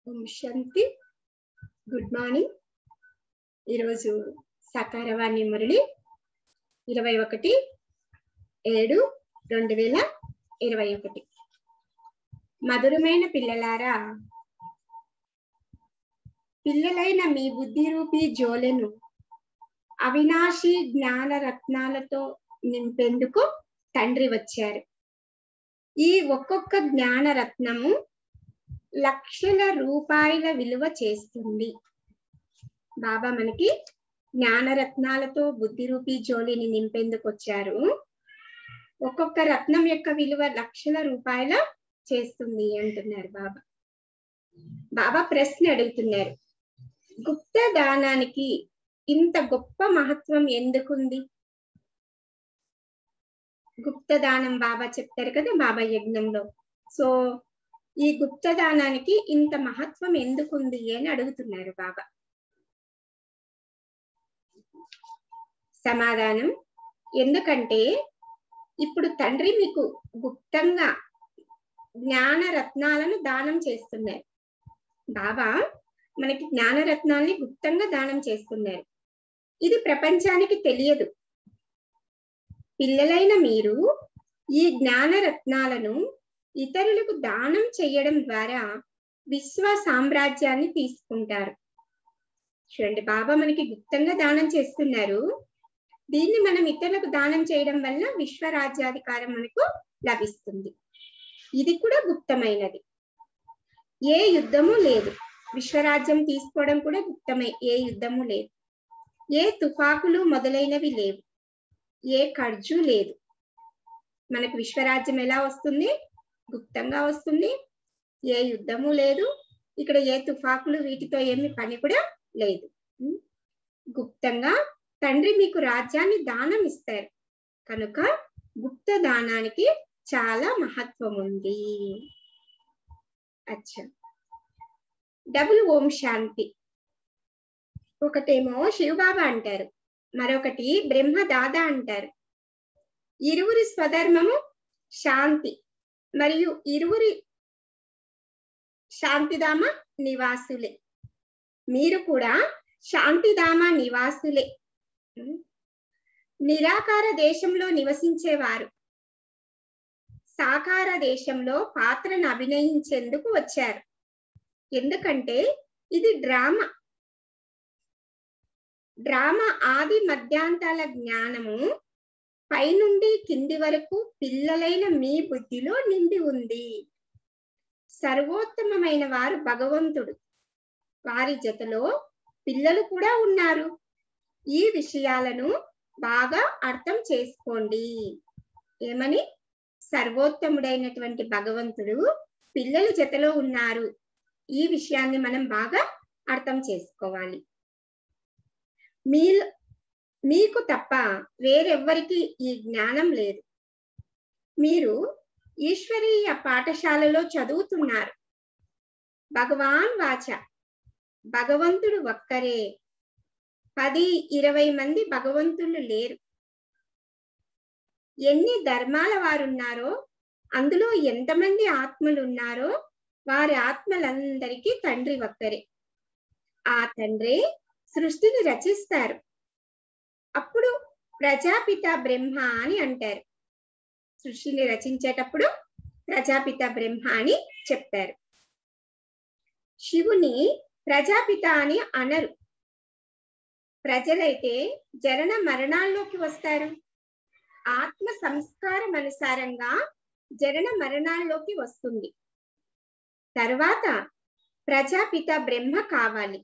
ఓం శాంతి good morning ఈరోజు సకారవాణి మురళి ఇరవై ఒకటి ఏడు రెండు వేల ఇరవై ఒకటి మధురమైన పిల్లలారా పిల్లలైన మీ బుద్ధి రూపీ జోలెను అవినాశి జ్ఞాన రత్నాలతో నింపేందుకు తండ్రి వచ్చారు ఈ ఒక్కొక్క జ్ఞాన రత్నము లక్షల రూపాయల విలువ చేస్తుంది బాబా మనకి జ్ఞానరత్నాలతో బుద్ధి రూపీ జోలిని నింపేందుకు వచ్చారు ఒక్కొక్క రత్నం యొక్క విలువ లక్షల రూపాయల చేస్తుంది అంటున్నారు బాబా బాబా ప్రశ్న అడుగుతున్నారు గుప్త దానానికి ఇంత గొప్ప మహత్వం ఎందుకుంది గుప్త దానం బాబా చెప్తారు కదా బాబా యజ్ఞంలో సో ఈ గుప్త దానానికి ఇంత మహత్వం ఎందుకుంది అని అడుగుతున్నారు బాబా సమాధానం ఎందుకంటే ఇప్పుడు తండ్రి మీకు గుప్తంగా జ్ఞాన రత్నాలను దానం చేస్తున్నారు బాబా మనకి జ్ఞాన రత్నాల్ని గుప్తంగా దానం చేస్తున్నారు ఇది ప్రపంచానికి తెలియదు పిల్లలైన మీరు ఈ జ్ఞాన రత్నాలను ఇతరులకు దానం చేయడం ద్వారా విశ్వ సామ్రాజ్యాన్ని తీసుకుంటారు చూడండి బాబా మనకి గుప్తంగా దానం చేస్తున్నారు దీన్ని మనం ఇతరులకు దానం చేయడం వల్ల విశ్వరాజ్యాధికారం మనకు లభిస్తుంది ఇది కూడా గుప్తమైనది ఏ యుద్ధము లేదు విశ్వరాజ్యం తీసుకోవడం కూడా గుప్తమై ఏ యుద్ధము లేదు ఏ తుపాకులు మొదలైనవి లేవు ఏ ఖర్జు లేదు మనకు విశ్వరాజ్యం ఎలా వస్తుంది గుప్తంగా వస్తుంది ఏ యుద్ధము లేదు ఇక్కడ ఏ తుఫాకులు వీటితో ఏమి పని కూడా లేదు గుప్తంగా తండ్రి మీకు రాజ్యాన్ని దానం ఇస్తారు కనుక గుప్త దానానికి చాలా మహత్వం ఉంది అచ్చా డబుల్ ఓం శాంతి ఒకటేమో శివబాబా అంటారు మరొకటి బ్రహ్మ దాదా అంటారు ఇరువురి స్వధర్మము శాంతి మరియు ఇరువురి శాంతిధామ నివాసులే మీరు కూడా శాంతిధామ నివాసులే నిరాకార దేశంలో నివసించేవారు సాకార దేశంలో పాత్రను అభినయించేందుకు వచ్చారు ఎందుకంటే ఇది డ్రామా డ్రామా ఆది మధ్యాంతాల జ్ఞానము పైనుండి కింది వరకు పిల్లలైన మీ బుద్ధిలో నిండి ఉంది సర్వోత్తమమైన వారు భగవంతుడు వారి జతలో పిల్లలు కూడా ఉన్నారు ఈ విషయాలను బాగా అర్థం చేసుకోండి ఏమని సర్వోత్తముడైనటువంటి భగవంతుడు పిల్లల జతలో ఉన్నారు ఈ విషయాన్ని మనం బాగా అర్థం చేసుకోవాలి మీ మీకు తప్ప వేరెవ్వరికి ఈ జ్ఞానం లేదు మీరు ఈశ్వరీయ పాఠశాలలో చదువుతున్నారు భగవాన్ వాచ భగవంతుడు ఒక్కరే పది ఇరవై మంది భగవంతులు లేరు ఎన్ని ధర్మాల వారున్నారో అందులో ఎంతమంది ఆత్మలు ఉన్నారో వారి ఆత్మలందరికీ తండ్రి ఒక్కరే ఆ తండ్రి సృష్టిని రచిస్తారు అప్పుడు ప్రజాపిత బ్రహ్మ అని అంటారు సృష్టిని రచించేటప్పుడు ప్రజాపిత బ్రహ్మ అని చెప్తారు శివుని ప్రజాపిత అని అనరు ప్రజలైతే జనన మరణాల్లోకి వస్తారు ఆత్మ సంస్కారం అనుసారంగా జనన మరణాల్లోకి వస్తుంది తర్వాత ప్రజాపిత బ్రహ్మ కావాలి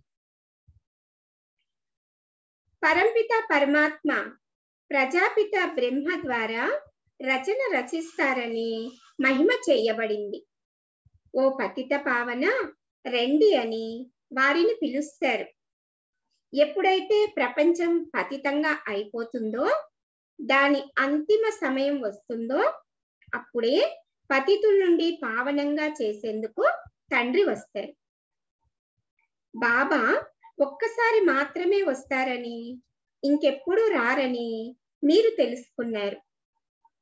పరంపిత పరమాత్మ ప్రజాపిత బ్రహ్మ ద్వారా రచన రచిస్తారని మహిమ చేయబడింది ఓ పతిత పావన రెండి అని వారిని పిలుస్తారు ఎప్పుడైతే ప్రపంచం పతితంగా అయిపోతుందో దాని అంతిమ సమయం వస్తుందో అప్పుడే పతితుల నుండి పావనంగా చేసేందుకు తండ్రి వస్తారు బాబా ఒక్కసారి మాత్రమే వస్తారని ఇంకెప్పుడు రారని మీరు తెలుసుకున్నారు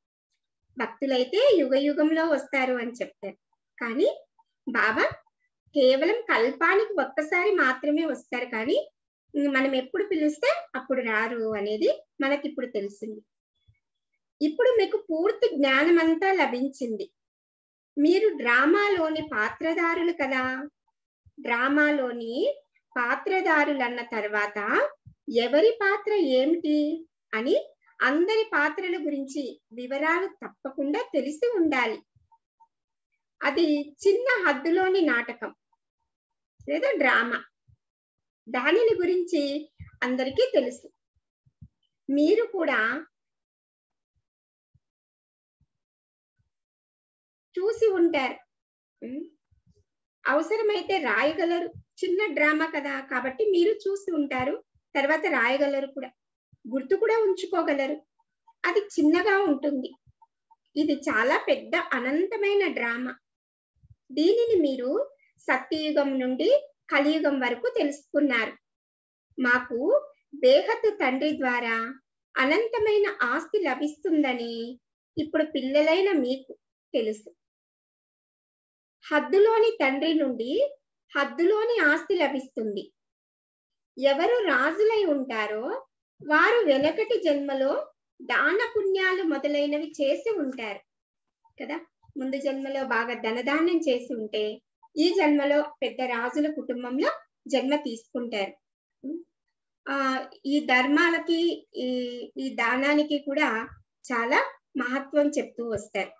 భక్తులైతే యుగ యుగంలో వస్తారు అని చెప్తారు కానీ బాబా కేవలం కల్పానికి ఒక్కసారి మాత్రమే వస్తారు కానీ మనం ఎప్పుడు పిలిస్తే అప్పుడు రారు అనేది మనకి ఇప్పుడు తెలిసింది ఇప్పుడు మీకు పూర్తి జ్ఞానం అంతా లభించింది మీరు డ్రామాలోని పాత్రధారులు కదా డ్రామాలోని పాత్రధారులు అన్న తర్వాత ఎవరి పాత్ర ఏమిటి అని అందరి పాత్రల గురించి వివరాలు తప్పకుండా తెలిసి ఉండాలి అది చిన్న హద్దులోని నాటకం లేదా డ్రామా దానిని గురించి అందరికీ తెలుసు మీరు కూడా చూసి ఉంటారు అవసరమైతే రాయగలరు చిన్న డ్రామా కదా కాబట్టి మీరు చూసి ఉంటారు తర్వాత రాయగలరు కూడా గుర్తు కూడా ఉంచుకోగలరు అది చిన్నగా ఉంటుంది ఇది చాలా పెద్ద అనంతమైన డ్రామా దీనిని మీరు సత్యయుగం నుండి కలియుగం వరకు తెలుసుకున్నారు మాకు బేహత్తు తండ్రి ద్వారా అనంతమైన ఆస్తి లభిస్తుందని ఇప్పుడు పిల్లలైన మీకు తెలుసు హద్దులోని తండ్రి నుండి హద్దులోని ఆస్తి లభిస్తుంది ఎవరు రాజులై ఉంటారో వారు వెనకటి జన్మలో దాన పుణ్యాలు మొదలైనవి చేసి ఉంటారు కదా ముందు జన్మలో బాగా ధనదానం చేసి ఉంటే ఈ జన్మలో పెద్ద రాజుల కుటుంబంలో జన్మ తీసుకుంటారు ఆ ఈ ధర్మాలకి ఈ ఈ దానానికి కూడా చాలా మహత్వం చెప్తూ వస్తారు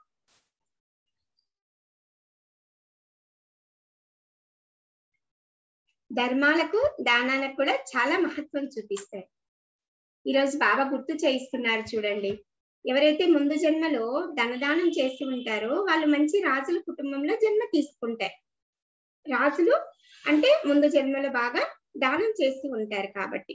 ధర్మాలకు దానాలకు కూడా చాలా మహత్వం చూపిస్తారు ఈరోజు బాబా గుర్తు చేయిస్తున్నారు చూడండి ఎవరైతే ముందు జన్మలో ధనదానం చేసి ఉంటారో వాళ్ళు మంచి రాజుల కుటుంబంలో జన్మ తీసుకుంటారు రాజులు అంటే ముందు జన్మలో బాగా దానం చేసి ఉంటారు కాబట్టి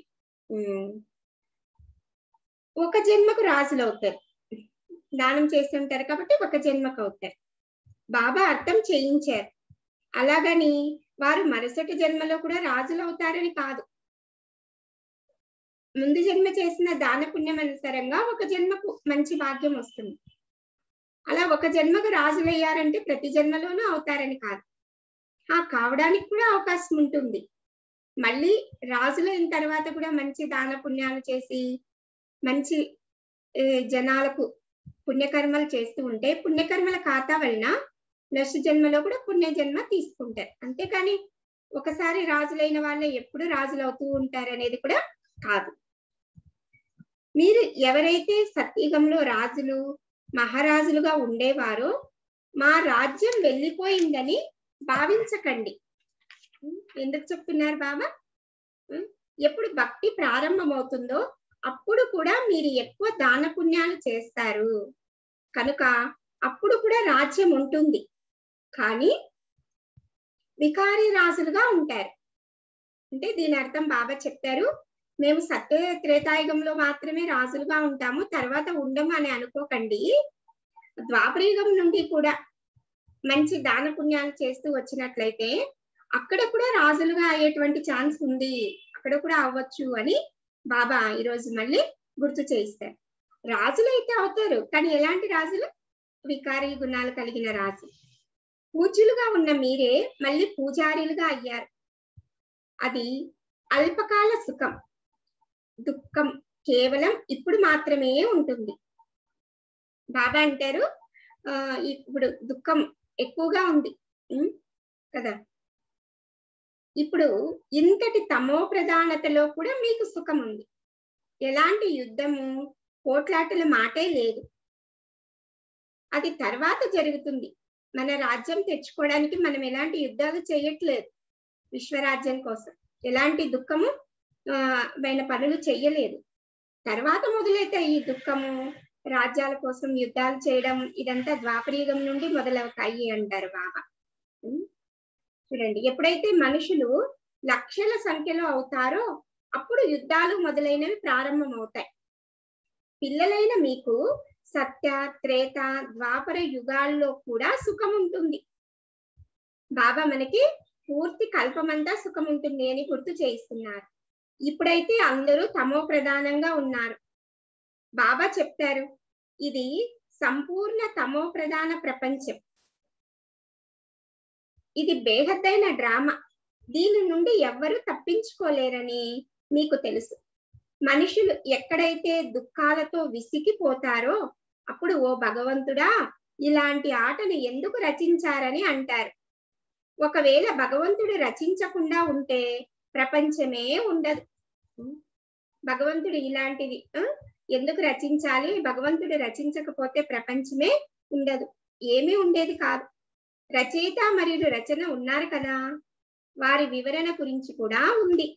ఒక జన్మకు రాజులు అవుతారు దానం చేసి ఉంటారు కాబట్టి ఒక జన్మకు అవుతారు బాబా అర్థం చేయించారు అలాగని వారు మరుసటి జన్మలో కూడా రాజులు అవుతారని కాదు ముందు జన్మ చేసిన దాన పుణ్యం అనుసారంగా ఒక జన్మకు మంచి భాగ్యం వస్తుంది అలా ఒక జన్మకు రాజులయ్యారంటే ప్రతి జన్మలోనూ అవుతారని కాదు ఆ కావడానికి కూడా అవకాశం ఉంటుంది మళ్ళీ రాజులైన తర్వాత కూడా మంచి దాన పుణ్యాలు చేసి మంచి జనాలకు పుణ్యకర్మలు చేస్తూ ఉంటే పుణ్యకర్మల ఖాతా వలన నెక్స్ట్ జన్మలో కూడా పుణ్య జన్మ తీసుకుంటారు అంతేకాని ఒకసారి రాజులైన వాళ్ళే ఎప్పుడు రాజులు అవుతూ ఉంటారు అనేది కూడా కాదు మీరు ఎవరైతే సత్యుగంలో రాజులు మహారాజులుగా ఉండేవారో మా రాజ్యం వెళ్ళిపోయిందని భావించకండి ఎందుకు చెప్తున్నారు బాబా ఎప్పుడు భక్తి ప్రారంభమవుతుందో అప్పుడు కూడా మీరు ఎక్కువ దాన పుణ్యాలు చేస్తారు కనుక అప్పుడు కూడా రాజ్యం ఉంటుంది కానీ వికారి రాజులుగా ఉంటారు అంటే దీని అర్థం బాబా చెప్పారు మేము సత్య త్రేతాయుగంలో మాత్రమే రాజులుగా ఉంటాము తర్వాత ఉండము అని అనుకోకండి ద్వాపరయుగం నుండి కూడా మంచి దాన పుణ్యాలు చేస్తూ వచ్చినట్లయితే అక్కడ కూడా రాజులుగా అయ్యేటువంటి ఛాన్స్ ఉంది అక్కడ కూడా అవ్వచ్చు అని బాబా ఈరోజు మళ్ళీ గుర్తు చేయిస్తారు రాజులు అయితే అవుతారు కానీ ఎలాంటి రాజులు వికారీ గుణాలు కలిగిన రాజు పూజ్యులుగా ఉన్న మీరే మళ్ళీ పూజారీలుగా అయ్యారు అది అల్పకాల సుఖం దుఃఖం కేవలం ఇప్పుడు మాత్రమే ఉంటుంది బాబా అంటారు ఆ ఇప్పుడు దుఃఖం ఎక్కువగా ఉంది కదా ఇప్పుడు ఇంతటి తమో ప్రధానతలో కూడా మీకు సుఖం ఉంది ఎలాంటి యుద్ధము పోట్లాటల మాటే లేదు అది తర్వాత జరుగుతుంది మన రాజ్యం తెచ్చుకోవడానికి మనం ఎలాంటి యుద్ధాలు చేయట్లేదు విశ్వరాజ్యం కోసం ఎలాంటి దుఃఖము పైన పనులు చెయ్యలేదు తర్వాత మొదలైతే ఈ దుఃఖము రాజ్యాల కోసం యుద్ధాలు చేయడం ఇదంతా ద్వాపరయుగం నుండి మొదలవుతాయి అంటారు బాబా చూడండి ఎప్పుడైతే మనుషులు లక్షల సంఖ్యలో అవుతారో అప్పుడు యుద్ధాలు మొదలైనవి ప్రారంభం అవుతాయి పిల్లలైన మీకు సత్య త్రేత ద్వాపర యుగాల్లో కూడా సుఖం ఉంటుంది బాబా మనకి పూర్తి కల్పమంతా సుఖం ఉంటుంది అని గుర్తు చేయిస్తున్నారు ఇప్పుడైతే అందరూ తమో ప్రధానంగా ఉన్నారు బాబా చెప్తారు ఇది సంపూర్ణ తమో ప్రధాన ప్రపంచం ఇది బేహద్దైన డ్రామా దీని నుండి ఎవ్వరూ తప్పించుకోలేరని మీకు తెలుసు మనుషులు ఎక్కడైతే దుఃఖాలతో విసిగిపోతారో అప్పుడు ఓ భగవంతుడా ఇలాంటి ఆటను ఎందుకు రచించారని అంటారు ఒకవేళ భగవంతుడు రచించకుండా ఉంటే ప్రపంచమే ఉండదు భగవంతుడు ఇలాంటిది ఆ, ఎందుకు రచించాలి భగవంతుడు రచించకపోతే ప్రపంచమే ఉండదు ఏమీ ఉండేది కాదు రచయిత మరియు రచన ఉన్నారు కదా వారి వివరణ గురించి కూడా ఉంది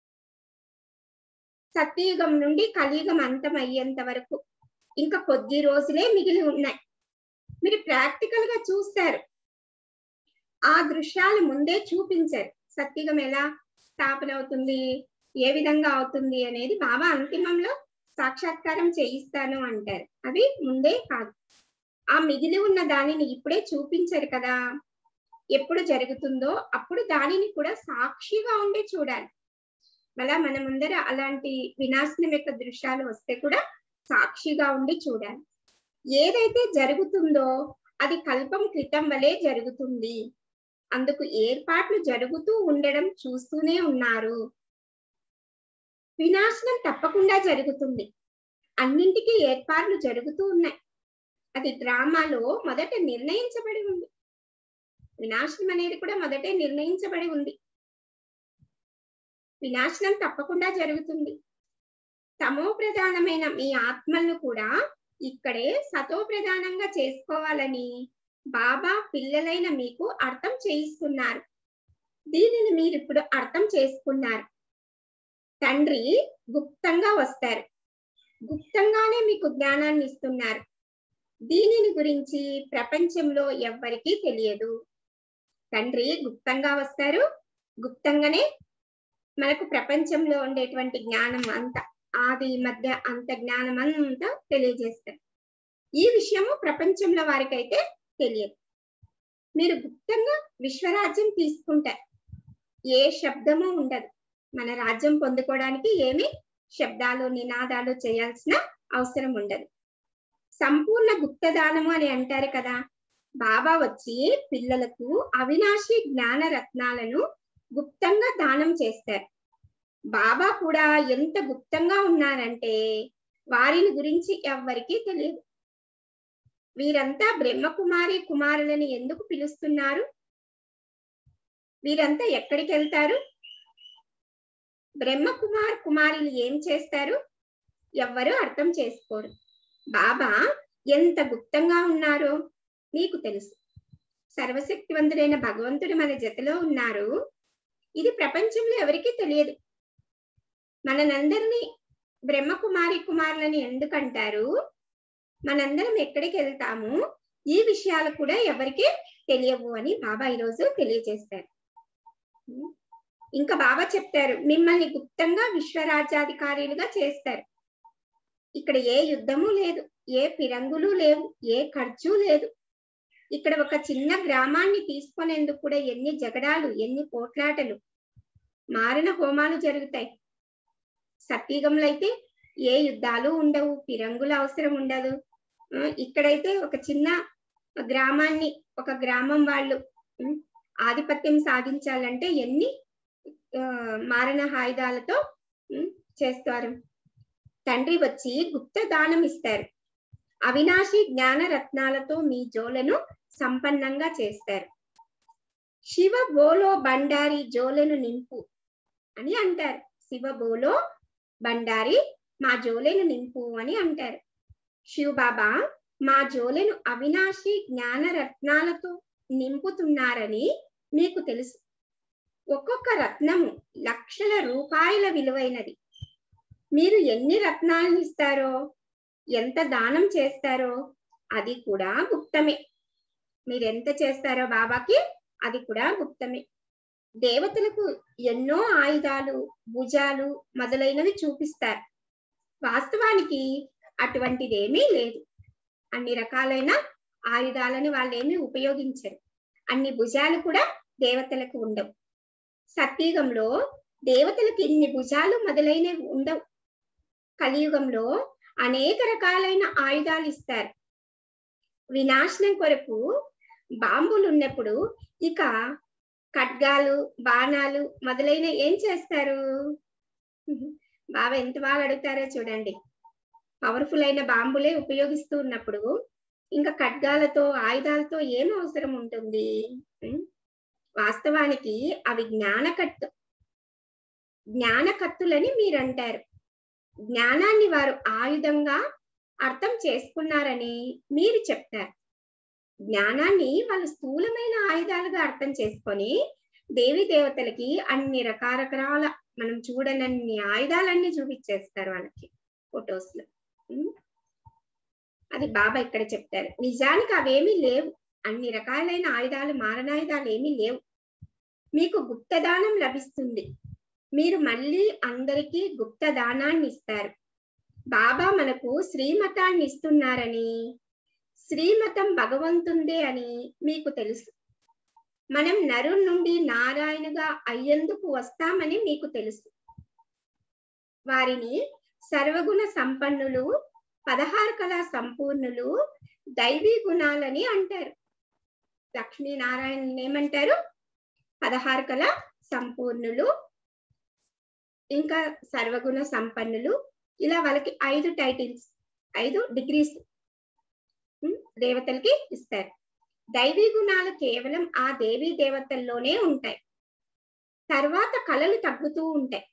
సత్యయుగం నుండి కలియుగం అంతం అయ్యేంత వరకు ఇంకా కొద్ది రోజులే మిగిలి ఉన్నాయి మీరు ప్రాక్టికల్ గా చూస్తారు ఆ దృశ్యాలు ముందే చూపించారు సత్యుగం ఎలా స్థాపన అవుతుంది ఏ విధంగా అవుతుంది అనేది బాబా అంతిమంలో సాక్షాత్కారం చేయిస్తాను అంటారు అవి ముందే కాదు ఆ మిగిలి ఉన్న దానిని ఇప్పుడే చూపించారు కదా ఎప్పుడు జరుగుతుందో అప్పుడు దానిని కూడా సాక్షిగా ఉండి చూడాలి మళ్ళా మన ముందర అలాంటి వినాశనం యొక్క దృశ్యాలు వస్తే కూడా సాక్షిగా ఉండి చూడాలి ఏదైతే జరుగుతుందో అది కల్పం క్రితం వలె జరుగుతుంది అందుకు ఏర్పాట్లు జరుగుతూ ఉండడం చూస్తూనే ఉన్నారు వినాశనం తప్పకుండా జరుగుతుంది అన్నింటికీ ఏర్పాట్లు జరుగుతూ ఉన్నాయి అది డ్రామాలో మొదట నిర్ణయించబడి ఉంది వినాశనం అనేది కూడా మొదటే నిర్ణయించబడి ఉంది వినాశనం తప్పకుండా జరుగుతుంది తమో ప్రధానమైన మీ ఆత్మలను కూడా ఇక్కడే సతో ప్రధానంగా చేసుకోవాలని బాబా పిల్లలైన మీకు అర్థం చేయిస్తున్నారు దీనిని మీరు ఇప్పుడు అర్థం చేసుకున్నారు తండ్రి గుప్తంగా వస్తారు గుప్తంగానే మీకు జ్ఞానాన్ని ఇస్తున్నారు దీనిని గురించి ప్రపంచంలో ఎవ్వరికీ తెలియదు తండ్రి గుప్తంగా వస్తారు గుప్తంగానే మనకు ప్రపంచంలో ఉండేటువంటి జ్ఞానం అంతా ఆది మధ్య అంత జ్ఞానం అంతా తెలియజేస్తారు ఈ విషయము ప్రపంచంలో వారికైతే తెలియదు మీరు గుప్తంగా విశ్వరాజ్యం తీసుకుంటారు ఏ శబ్దము ఉండదు మన రాజ్యం పొందుకోవడానికి ఏమి శబ్దాలు నినాదాలు చేయాల్సిన అవసరం ఉండదు సంపూర్ణ గుప్తదానము అని అంటారు కదా బాబా వచ్చి పిల్లలకు అవినాశి జ్ఞాన రత్నాలను గుప్తంగా దానం చేస్తారు బాబా కూడా ఎంత గుప్తంగా ఉన్నారంటే వారిని గురించి ఎవ్వరికీ తెలియదు వీరంతా బ్రహ్మకుమారి కుమారులని ఎందుకు పిలుస్తున్నారు వీరంతా ఎక్కడికి వెళ్తారు బ్రహ్మకుమార్ కుమారులు ఏం చేస్తారు ఎవ్వరూ అర్థం చేసుకోరు బాబా ఎంత గుప్తంగా ఉన్నారో మీకు తెలుసు సర్వశక్తివంతుడైన భగవంతుడు మన జతలో ఉన్నారు ఇది ప్రపంచంలో ఎవరికీ తెలియదు మనందరినీ బ్రహ్మకుమారి కుమారులని ఎందుకంటారు మనందరం ఎక్కడికి వెళ్తాము ఈ విషయాలు కూడా ఎవరికి తెలియవు అని బాబా ఈరోజు తెలియజేస్తారు ఇంకా బాబా చెప్తారు మిమ్మల్ని గుప్తంగా విశ్వరాజ్యాధికారులుగా చేస్తారు ఇక్కడ ఏ యుద్ధము లేదు ఏ పిరంగులు లేవు ఏ ఖర్చు లేదు ఇక్కడ ఒక చిన్న గ్రామాన్ని తీసుకునేందుకు కూడా ఎన్ని జగడాలు ఎన్ని పోట్లాటలు మారణ హోమాలు జరుగుతాయి సత్యుగంలో అయితే ఏ యుద్ధాలు ఉండవు పిరంగుల అవసరం ఉండదు ఆ, ఇక్కడైతే ఒక చిన్న గ్రామాన్ని ఒక గ్రామం వాళ్ళు ఉమ్, ఆధిపత్యం సాధించాలంటే ఎన్ని ఆ, మారణ ఆయుధాలతో ఉమ్, చేస్తారు తండ్రి వచ్చి గుప్త దానం ఇస్తారు అవినాశి జ్ఞాన రత్నాలతో మీ జోలను సంపన్నంగా చేస్తారు శివ బోలో బండారి జోలను నింపు అని అంటారు శివ బోలో బండారి మా జోలెను నింపు అని అంటారు శివ బాబా మా జోలెను అవినాశి జ్ఞాన రత్నాలతో నింపుతున్నారని మీకు తెలుసు ఒక్కొక్క రత్నము లక్షల రూపాయల విలువైనది మీరు ఎన్ని రత్నాలను ఇస్తారో ఎంత దానం చేస్తారో అది కూడా గుప్తమే మీరు ఎంత చేస్తారో బాబాకి అది కూడా గుప్తమే దేవతలకు ఎన్నో ఆయుధాలు భుజాలు మొదలైనవి చూపిస్తారు వాస్తవానికి అటువంటిదేమీ లేదు అన్ని రకాలైన ఆయుధాలను వాళ్ళు ఏమీ ఉపయోగించరు అన్ని భుజాలు కూడా దేవతలకు ఉండవు సత్యుగంలో దేవతలకు ఇన్ని భుజాలు మొదలైనవి ఉండవు కలియుగంలో అనేక రకాలైన ఆయుధాలు ఇస్తారు వినాశనం కొరకు బాంబులు ఉన్నప్పుడు ఇక ఖడ్గాలు బాణాలు మొదలైన ఏం చేస్తారు బాబా ఎంత బాగా అడుగుతారో చూడండి పవర్ఫుల్ అయిన బాంబులే ఉపయోగిస్తూ ఉన్నప్పుడు ఇంకా ఖడ్గాలతో ఆయుధాలతో ఏం అవసరం ఉంటుంది ఉం? వాస్తవానికి అవి జ్ఞానకత్తు జ్ఞానకత్తులని మీరు అంటారు జ్ఞానాన్ని వారు ఆయుధంగా అర్థం చేసుకున్నారని మీరు చెప్తారు జ్ఞానాన్ని వాళ్ళు స్థూలమైన ఆయుధాలుగా అర్థం చేసుకొని దేవి దేవతలకి అన్ని రకరకాల మనం చూడనన్ని ఆయుధాలన్నీ చూపించేస్తారు వాళ్ళకి ఫొటోస్ లో ఉం? అది బాబా ఇక్కడ చెప్తారు నిజానికి అవేమీ లేవు అన్ని రకాలైన ఆయుధాలు మారణాయుధాలు ఏమీ లేవు మీకు గుప్తదానం లభిస్తుంది మీరు మళ్ళీ అందరికీ గుప్తదానాన్ని ఇస్తారు బాబా మనకు శ్రీమతాన్ని ఇస్తున్నారని శ్రీమతం భగవంతుందే అని మీకు తెలుసు మనం నరు నుండి నారాయణగా అయ్యేందుకు వస్తామని మీకు తెలుసు వారిని సర్వగుణ సంపన్నులు పదహారు కళా సంపూర్ణులు దైవీ గుణాలని అంటారు లక్ష్మీనారాయణ ఏమంటారు పదహారు కళ సంపూర్ణులు ఇంకా సర్వగుణ సంపన్నులు ఇలా వాళ్ళకి ఐదు టైటిల్స్ ఐదు డిగ్రీస్ దేవతలకి ఇస్తారు దైవీ గుణాలు కేవలం ఆ దేవీ దేవతల్లోనే ఉంటాయి తర్వాత కళలు తగ్గుతూ ఉంటాయి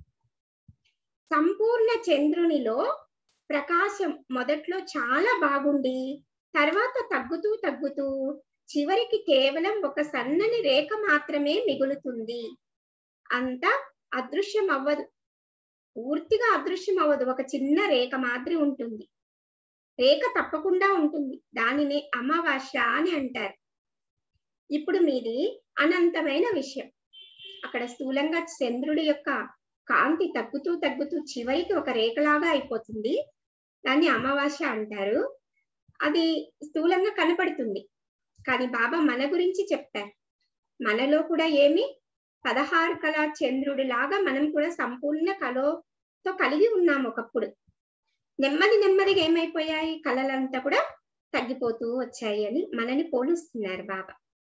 సంపూర్ణ చంద్రునిలో ప్రకాశం మొదట్లో చాలా బాగుండి తర్వాత తగ్గుతూ తగ్గుతూ చివరికి కేవలం ఒక సన్నని రేఖ మాత్రమే మిగులుతుంది అంత అదృశ్యం అవ్వదు పూర్తిగా అదృశ్యం అవ్వదు ఒక చిన్న రేఖ మాదిరి ఉంటుంది రేఖ తప్పకుండా ఉంటుంది దానిని అమావాస్య అని అంటారు ఇప్పుడు మీది అనంతమైన విషయం అక్కడ స్థూలంగా చంద్రుడి యొక్క కాంతి తగ్గుతూ తగ్గుతూ చివరికి ఒక రేఖలాగా అయిపోతుంది దాన్ని అమావాస్య అంటారు అది స్థూలంగా కనపడుతుంది కానీ బాబా మన గురించి చెప్తారు మనలో కూడా ఏమి పదహారు కళ చంద్రుడి లాగా మనం కూడా సంపూర్ణ కళతో కలిగి ఉన్నాం ఒకప్పుడు నెమ్మది నెమ్మదిగా ఏమైపోయాయి కళలంతా కూడా తగ్గిపోతూ వచ్చాయి అని మనని పోలుస్తున్నారు బాబా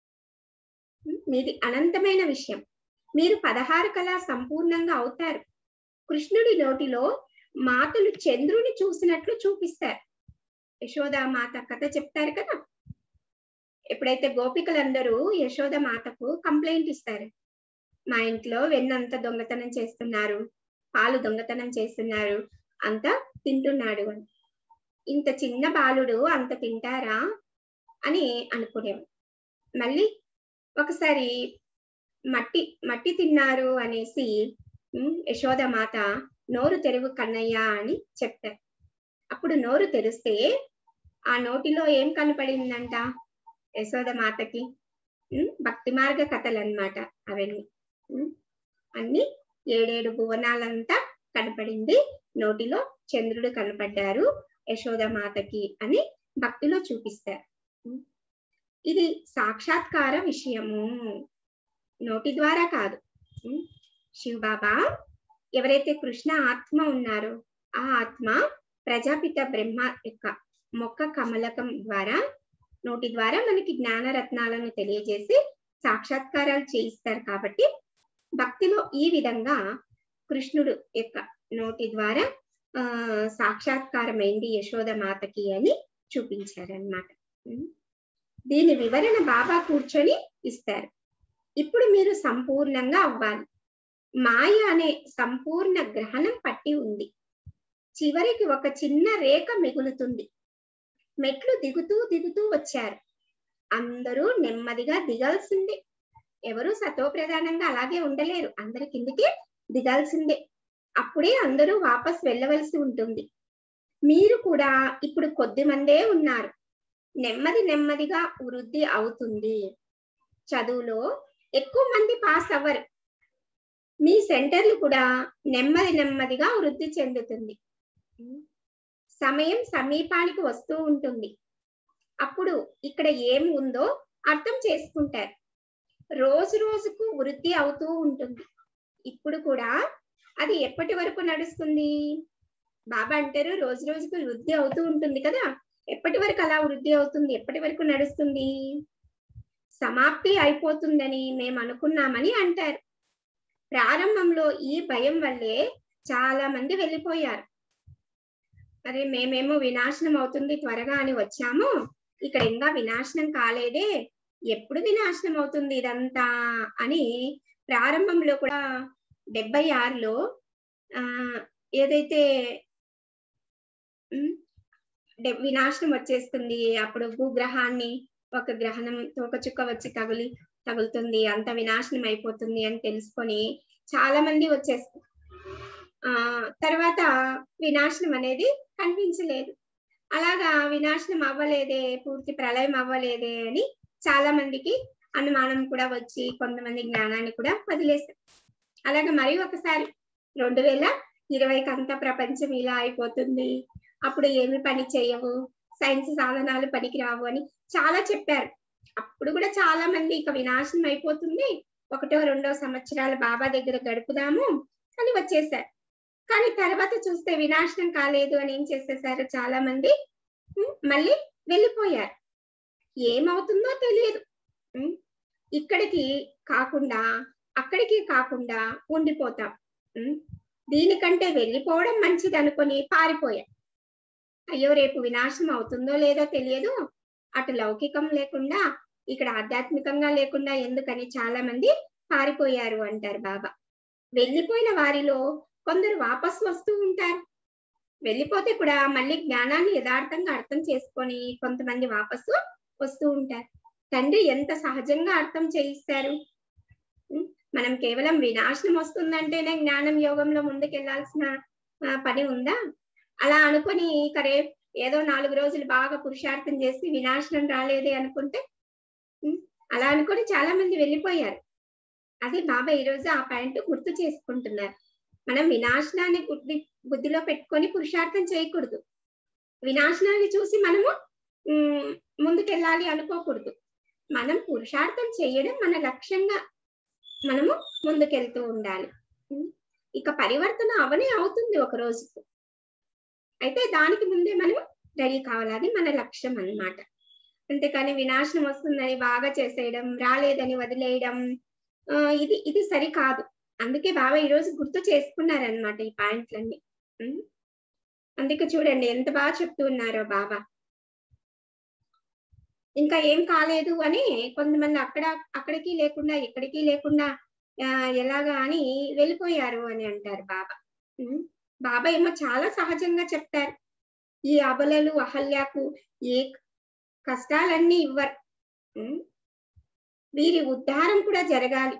మీది అనంతమైన విషయం మీరు పదహారు కళ సంపూర్ణంగా అవుతారు కృష్ణుడి నోటిలో మాటలు చంద్రుని చూసినట్లు చూపిస్తారు యశోద మాత కథ చెప్తారు కదా ఎప్పుడైతే గోపికలందరూ యశోద మాతకు కంప్లైంట్ ఇస్తారు మా ఇంట్లో వెన్నంత దొంగతనం చేస్తున్నారు పాలు దొంగతనం చేస్తున్నారు అంత తింటున్నాడు అని ఇంత చిన్న బాలుడు అంత తింటారా అని అనుకునేవాడు మళ్ళీ ఒకసారి మట్టి మట్టి తిన్నారు అనేసి యశోద మాత నోరు తెరువు కన్నయ్య అని చెప్తారు అప్పుడు నోరు తెరిస్తే ఆ నోటిలో ఏం కనపడిందంట యశోద మాతకి భక్తి మార్గ కథలు అన్నమాట అవన్నీ అన్ని ఏడేడు భువనాలంతా కనపడింది నోటిలో చంద్రుడు కనపడ్డారు యశోద మాతకి అని భక్తిలో చూపిస్తారు ఇది సాక్షాత్కార విషయము నోటి ద్వారా కాదు శివబాబా ఎవరైతే కృష్ణ ఆత్మ ఉన్నారో ఆ ఆత్మ ప్రజాపిత బ్రహ్మ యొక్క మొక్క కమలకం ద్వారా నోటి ద్వారా మనకి జ్ఞాన రత్నాలను తెలియజేసి సాక్షాత్కారాలు చేయిస్తారు కాబట్టి భక్తిలో ఈ విధంగా కృష్ణుడు యొక్క నోటి ద్వారా ఆ సాక్షాత్కారమైంది యశోద మాతకి అని చూపించారనమాట దీని వివరణ బాబా కూర్చొని ఇస్తారు ఇప్పుడు మీరు సంపూర్ణంగా అవ్వాలి మాయ అనే సంపూర్ణ గ్రహణం పట్టి ఉంది చివరికి ఒక చిన్న రేఖ మిగులుతుంది మెట్లు దిగుతూ దిగుతూ వచ్చారు అందరూ నెమ్మదిగా దిగాల్సిందే ఎవరు సతోప్రధానంగా అలాగే ఉండలేరు అందరి కిందికి దిగాల్సిందే అప్పుడే అందరూ వాపస్ వెళ్ళవలసి ఉంటుంది మీరు కూడా ఇప్పుడు కొద్ది మందే ఉన్నారు నెమ్మది నెమ్మదిగా వృద్ధి అవుతుంది చదువులో ఎక్కువ మంది పాస్ అవ్వరు మీ సెంటర్లు కూడా నెమ్మది నెమ్మదిగా వృద్ధి చెందుతుంది సమయం సమీపానికి వస్తూ ఉంటుంది అప్పుడు ఇక్కడ ఏం ఉందో అర్థం చేసుకుంటారు రోజు రోజుకు వృద్ధి అవుతూ ఉంటుంది ఇప్పుడు కూడా అది ఎప్పటి వరకు నడుస్తుంది బాబా అంటారు రోజు రోజుకు వృద్ధి అవుతూ ఉంటుంది కదా ఎప్పటి వరకు అలా వృద్ధి అవుతుంది ఎప్పటి వరకు నడుస్తుంది సమాప్తి అయిపోతుందని మేము అనుకున్నామని అంటారు ప్రారంభంలో ఈ భయం వల్లే చాలా మంది వెళ్ళిపోయారు అరే మేమేమో వినాశనం అవుతుంది త్వరగా అని వచ్చాము ఇక్కడ ఇంకా వినాశనం కాలేదే ఎప్పుడు వినాశనం అవుతుంది ఇదంతా అని ప్రారంభంలో కూడా డెబ్బై ఆరులో ఆ ఏదైతే ఉమ్, డె- వినాశనం వచ్చేస్తుంది అప్పుడు భూగ్రహాన్ని ఒక గ్రహణం ఒక చుక్క వచ్చి తగిలి తగులుతుంది అంత వినాశనం అయిపోతుంది అని తెలుసుకొని చాలా మంది వచ్చేస్తారు ఆ తర్వాత వినాశనం అనేది కనిపించలేదు అలాగా వినాశనం అవ్వలేదే పూర్తి ప్రళయం అవ్వలేదే అని చాలా మందికి అనుమానం కూడా వచ్చి కొంతమంది జ్ఞానాన్ని కూడా వదిలేశారు అలాగే మరి ఒకసారి రెండు వేల ఇరవైకి అంతా ప్రపంచం ఇలా అయిపోతుంది అప్పుడు ఏమి పని చేయవు సైన్స్ సాధనాలు పనికి రావు అని చాలా చెప్పారు అప్పుడు కూడా చాలా మంది ఇక వినాశనం అయిపోతుంది ఒకటో రెండో సంవత్సరాలు బాబా దగ్గర గడుపుదాము అని వచ్చేసారు కానీ తర్వాత చూస్తే వినాశనం కాలేదు అని ఏం చేసేసారు చాలా మంది ఉమ్, మళ్ళీ వెళ్ళిపోయారు ఏమవుతుందో తెలియదు ఉమ్, ఇక్కడికి కాకుండా అక్కడికి కాకుండా ఉండిపోతాం ఉమ్, దీనికంటే వెళ్ళిపోవడం మంచిది అనుకొని పారిపోయాం అయ్యో రేపు వినాశనం అవుతుందో లేదో తెలియదు అటు లౌకికం లేకుండా ఇక్కడ ఆధ్యాత్మికంగా లేకుండా ఎందుకని చాలా మంది పారిపోయారు అంటారు బాబా వెళ్ళిపోయిన వారిలో కొందరు వాపస్ వస్తూ ఉంటారు వెళ్ళిపోతే కూడా మళ్ళీ జ్ఞానాన్ని యథార్థంగా అర్థం చేసుకొని కొంతమంది వాపసు వస్తూ ఉంటారు తండ్రి ఎంత సహజంగా అర్థం చేయిస్తారు ఉం? మనం కేవలం వినాశనం వస్తుందంటేనే జ్ఞానం యోగంలో ముందుకెళ్లాల్సిన ఆ, పని ఉందా అలా అనుకొని ఇక రేపు ఏదో నాలుగు రోజులు బాగా పురుషార్థం చేసి వినాశనం రాలేదే అనుకుంటే ఉం? అలా అనుకొని చాలా మంది వెళ్ళిపోయారు అదే బాబా ఈరోజు ఆ పాయింట్ గుర్తు చేసుకుంటున్నారు మనం వినాశనాన్ని బుద్ధి బుద్ధిలో పెట్టుకొని పురుషార్థం చేయకూడదు వినాశనాన్ని చూసి మనము ఉమ్, ముందుకెళ్ళాలి అనుకోకూడదు మనం పురుషార్థం చేయడం మన లక్ష్యంగా మనము ముందుకెళ్తూ ఉండాలి ఉమ్, ఇక పరివర్తన అవనే అవుతుంది ఒక రోజుకు అయితే దానికి ముందే మనం రెడీ కావాలి అది మన లక్ష్యం అన్నమాట అంతేకాని వినాశనం వస్తుందని బాగా చేసేయడం రాలేదని వదిలేయడం ఆ, ఇది ఇది సరికాదు అందుకే బాబా ఈ రోజు గుర్తు చేసుకున్నారనమాట ఈ పాయింట్లన్నీ ఉం? అందుకే చూడండి ఎంత బాగా చెప్తూ ఉన్నారో బాబా ఇంకా ఏం కాలేదు అని కొంతమంది అక్కడ అక్కడికి లేకుండా ఇక్కడికి లేకుండా ఆ, ఎలాగా అని వెళ్ళిపోయారు అని అంటారు బాబా ఉం? బాబా ఏమో చాలా సహజంగా చెప్తారు ఈ అబలలు అహల్యాకు ఏ కష్టాలన్నీ ఇవ్వరు ఉం? వీరి ఉద్ధారం కూడా జరగాలి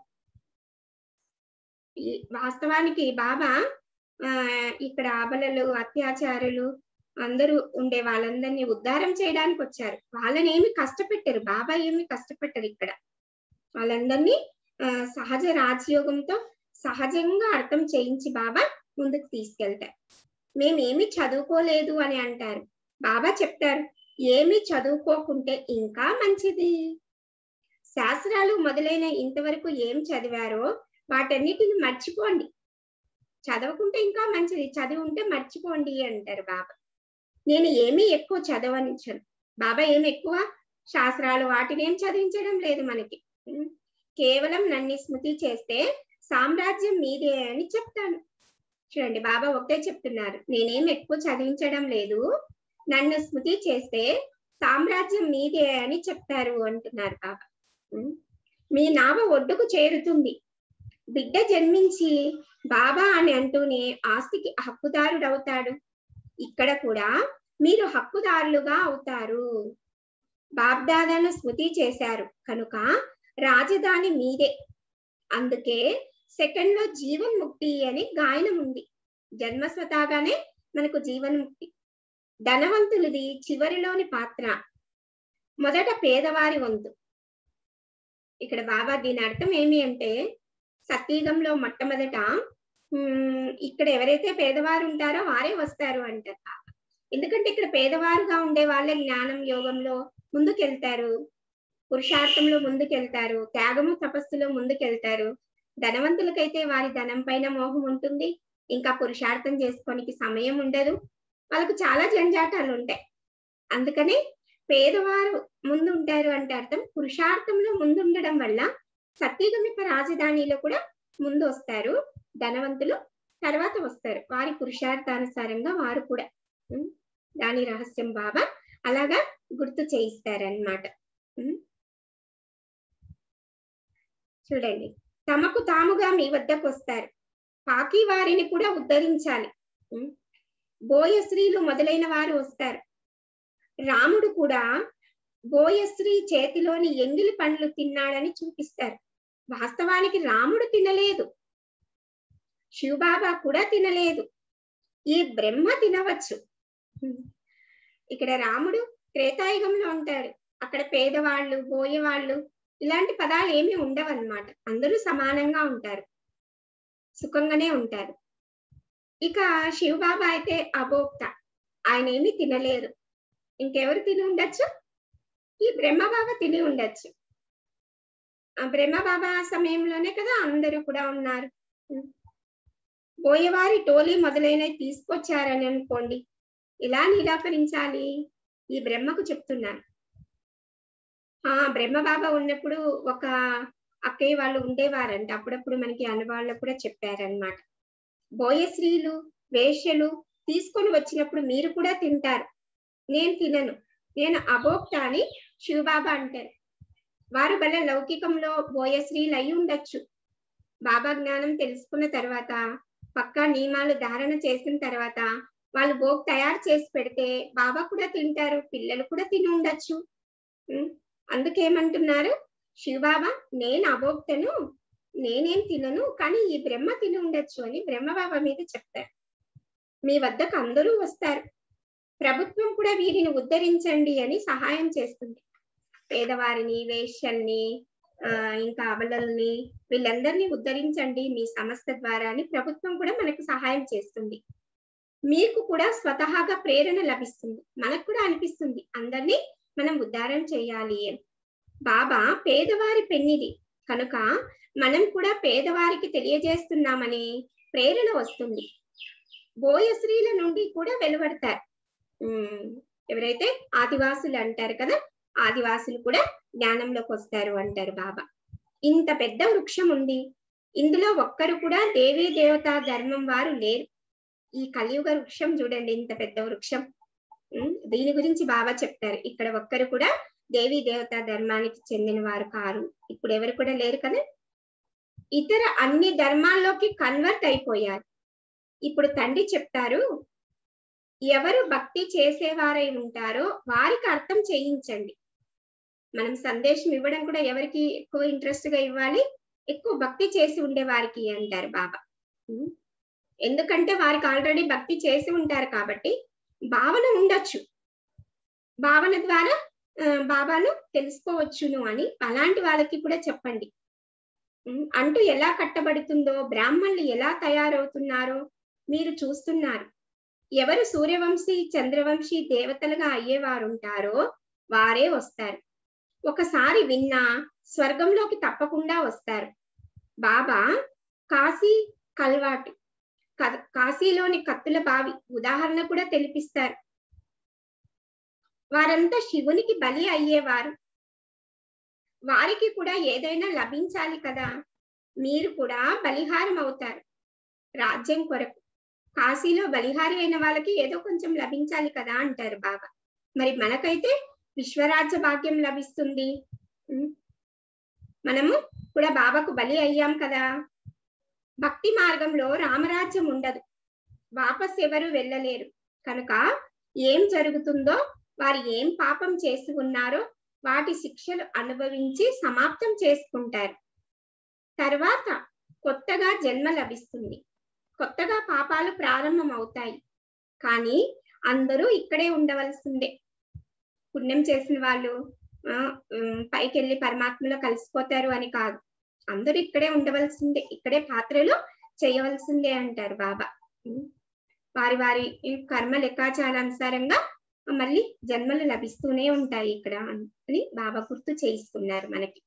ఈ వాస్తవానికి బాబా ఆ ఇక్కడ ఆబలలు అత్యాచారులు అందరూ ఉండే వాళ్ళందరినీ ఉద్ధారం చేయడానికి వచ్చారు వాళ్ళని ఏమి కష్టపెట్టారు బాబా ఏమి కష్టపెట్టారు ఇక్కడ వాళ్ళందరినీ ఆ సహజ రాజయోగంతో సహజంగా అర్థం చేయించి బాబా ముందుకు తీసుకెళ్తారు మేమేమి చదువుకోలేదు అని అంటారు బాబా చెప్తారు ఏమి చదువుకోకుంటే ఇంకా మంచిది శాస్త్రాలు మొదలైన ఇంతవరకు ఏం చదివారో వాటన్నిటిని మర్చిపోండి చదవకుంటే ఇంకా మంచిది చదివి ఉంటే మర్చిపోండి అంటారు బాబా నేను ఏమీ ఎక్కువ చదవనించను బాబా ఏమి ఎక్కువ శాస్త్రాలు వాటిని ఏం చదివించడం లేదు మనకి ఉం. కేవలం నన్ను స్మృతి చేస్తే సామ్రాజ్యం మీదే అని చెప్తాను చూడండి బాబా ఒకటే చెప్తున్నారు నేనేం ఎక్కువ చదివించడం లేదు నన్ను స్మృతి చేస్తే సామ్రాజ్యం మీదే అని చెప్తారు అంటున్నారు బాబా ఉం. మీ నావ ఒడ్డుకు చేరుతుంది బిడ్డ జన్మించి బాబా అని అంటూనే ఆస్తికి హక్కుదారుడవుతాడు ఇక్కడ కూడా మీరు హక్కుదారులుగా అవుతారు బాబ్దాదాను స్మృతి చేశారు కనుక రాజధాని మీదే అందుకే సెకండ్ లో జీవన్ముక్తి అని గాయనం ఉంది జన్మస్వతాగానే మనకు జీవన్ముక్తి ధనవంతులది చివరిలోని పాత్ర మొదట పేదవారి వంతు ఇక్కడ బాబా దీని అర్థం ఏమి అంటే సత్యుగంలో మొట్టమొదట ఉమ్, ఇక్కడ ఎవరైతే పేదవారు ఉంటారో వారే వస్తారు అంటారు బాబా ఎందుకంటే ఇక్కడ పేదవారుగా ఉండే వాళ్ళే జ్ఞానం యోగంలో ముందుకెళ్తారు పురుషార్థంలో ముందుకెళ్తారు త్యాగము తపస్సులో ముందుకెళ్తారు ధనవంతులకైతే వారి ధనం పైన మోహం ఉంటుంది ఇంకా పురుషార్థం చేసుకోనికి సమయం ఉండదు వాళ్ళకు చాలా జంజాటాలు ఉంటాయి అందుకని పేదవారు ముందు ఉంటారు అంటే అర్థం పురుషార్థంలో ముందు ఉండడం వల్ల సత్యగమిక రాజధానిలో కూడా ముందు వస్తారు ధనవంతులు తర్వాత వస్తారు వారి పురుషార్థానుసారంగా వారు కూడా ఉం? దాని రహస్యం బాబా అలాగా గుర్తు చేయిస్తారనమాట చూడండి తమకు తాముగా మీ వద్దకు వస్తారు పాకి వారిని కూడా ఉద్ధరించాలి ఉం? బోయశ్రీలు మొదలైన వారు వస్తారు రాముడు కూడా బోయశ్రీ చేతిలోని ఎంగిలి పండ్లు తిన్నాడని చూపిస్తారు వాస్తవానికి రాముడు తినలేదు శివబాబా కూడా తినలేదు ఈ బ్రహ్మ తినవచ్చు ఇక్కడ రాముడు త్రేతాయుగంలో ఉంటాడు అక్కడ పేదవాళ్ళు బోయవాళ్ళు ఇలాంటి పదాలు ఏమీ ఉండవన్నమాట అందరూ సమానంగా ఉంటారు సుఖంగానే ఉంటారు ఇక శివబాబా అయితే అభోక్త ఆయన ఏమీ తినలేదు ఇంకెవరు తిని ఉండొచ్చు ఈ బ్రహ్మబాబా తిని ఉండొచ్చు ఆ బ్రహ్మబాబా సమయంలోనే కదా అందరూ కూడా ఉన్నారు ఉం. బోయవారి టోలీ మొదలైనవి తీసుకొచ్చారని అనుకోండి ఇలా నిరాకరించాలి ఈ బ్రహ్మకు చెప్తున్నారు ఆ బ్రహ్మబాబా ఉన్నప్పుడు ఒక అక్కయ్య వాళ్ళు ఉండేవారంట అప్పుడప్పుడు మనకి అనుభవాల్లో కూడా చెప్పారనమాట బోయశ్రీలు వేష్యలు తీసుకొని వచ్చినప్పుడు మీరు కూడా తింటారు నేను తినను నేను అభోక్త అని శివబాబా అంటారు వారు వల్ల లౌకికంలో బోయశ్రీలు అయి ఉండొచ్చు బాబా జ్ఞానం తెలుసుకున్న తర్వాత పక్కా నియమాలు ధారణ చేసిన తర్వాత వాళ్ళు భోగ్ తయారు చేసి పెడితే బాబా కూడా తింటారు పిల్లలు కూడా తిని ఉండొచ్చు ఉం? అందుకేమంటున్నారు శివబాబా నేను అభోక్తను నేనేం తినను కానీ ఈ బ్రహ్మ తిని ఉండొచ్చు అని బ్రహ్మబాబా మీద చెప్తారు మీ వద్దకు అందరూ వస్తారు ప్రభుత్వం కూడా వీరిని ఉద్ధరించండి అని సహాయం చేస్తుంది పేదవారిని వేశ్యల్ని ఆ ఇంకా అబలల్ని వీళ్ళందరినీ ఉద్ధరించండి మీ సంస్థ ద్వారా అని ప్రభుత్వం కూడా మనకు సహాయం చేస్తుంది మీకు కూడా స్వతహాగా ప్రేరణ లభిస్తుంది మనకు కూడా అనిపిస్తుంది అందరినీ మనం ఉద్ధారం చేయాలి అని బాబా పేదవారి పెన్నిది కనుక మనం కూడా పేదవారికి తెలియజేస్తున్నామని ప్రేరణ వస్తుంది బోయశ్రీల నుండి కూడా వెలువడతారు ఉమ్, ఎవరైతే ఆదివాసులు అంటారు కదా ఆదివాసులు కూడా జ్ఞానంలోకి వస్తారు అంటారు బాబా ఇంత పెద్ద వృక్షం ఉంది ఇందులో ఒక్కరు కూడా దేవీ దేవతా ధర్మం వారు లేరు ఈ కలియుగ వృక్షం చూడండి ఇంత పెద్ద వృక్షం ఉమ్, దీని గురించి బాబా చెప్తారు ఇక్కడ ఒక్కరు కూడా దేవీ దేవతా ధర్మానికి చెందిన వారు కారు ఇప్పుడు ఎవరు కూడా లేరు కదా ఇతర అన్ని ధర్మాల్లోకి కన్వర్ట్ అయిపోయారు ఇప్పుడు తండ్రి చెప్తారు ఎవరు భక్తి చేసేవారై ఉంటారో వారికి అర్థం చేయించండి మనం సందేశం ఇవ్వడం కూడా ఎవరికి ఎక్కువ ఇంట్రెస్ట్ గా ఇవ్వాలి ఎక్కువ భక్తి చేసి ఉండే వారికి అంటారు బాబా ఉం? ఎందుకంటే వారికి ఆల్రెడీ భక్తి చేసి ఉంటారు కాబట్టి భావన ఉండొచ్చు భావన ద్వారా ఆ, బాబాను తెలుసుకోవచ్చును అని అలాంటి వాళ్ళకి కూడా చెప్పండి ఉం? అంటూ ఎలా కట్టబడుతుందో బ్రాహ్మణులు ఎలా తయారవుతున్నారో మీరు చూస్తున్నారు ఎవరు సూర్యవంశీ చంద్రవంశీ దేవతలుగా అయ్యేవారు ఉంటారో వారే వస్తారు ఒకసారి విన్నా స్వర్గంలోకి తప్పకుండా వస్తారు బాబా కాశీ కల్వాటు క- కాశీలోని కత్తుల బావి ఉదాహరణ కూడా తెలిపిస్తారు వారంతా శివునికి బలి అయ్యేవారు వారికి కూడా ఏదైనా లభించాలి కదా మీరు కూడా బలిహారం అవుతారు రాజ్యం కొరకు కాశీలో బలిహారి అయిన వాళ్ళకి ఏదో కొంచెం లభించాలి కదా అంటారు బాబా మరి మనకైతే విశ్వరాజ్య భాగ్యం లభిస్తుంది ఉం? మనము కూడా బాబాకు బలి అయ్యాం కదా భక్తి మార్గంలో రామరాజ్యం ఉండదు వాపస్ ఎవరు వెళ్ళలేరు కనుక ఏం జరుగుతుందో వారు ఏం పాపం చేసి ఉన్నారో వాటి శిక్షలు అనుభవించి సమాప్తం చేసుకుంటారు తర్వాత కొత్తగా జన్మ లభిస్తుంది కొత్తగా పాపాలు ప్రారంభం అవుతాయి కానీ అందరూ ఇక్కడే ఉండవలసిందే పుణ్యం చేసిన వాళ్ళు ఆ, ఉమ్, పైకి వెళ్ళి పరమాత్మలో కలిసిపోతారు అని కాదు అందరూ ఇక్కడే ఉండవలసిందే ఇక్కడే పాత్రలు చేయవలసిందే అంటారు బాబా ఉమ్, వారి వారి ఈ కర్మ లెక్కాచారానుసారంగా మళ్ళీ జన్మలు లభిస్తూనే ఉంటాయి ఇక్కడ అని బాబా గుర్తు చేయిస్తున్నారు మనకి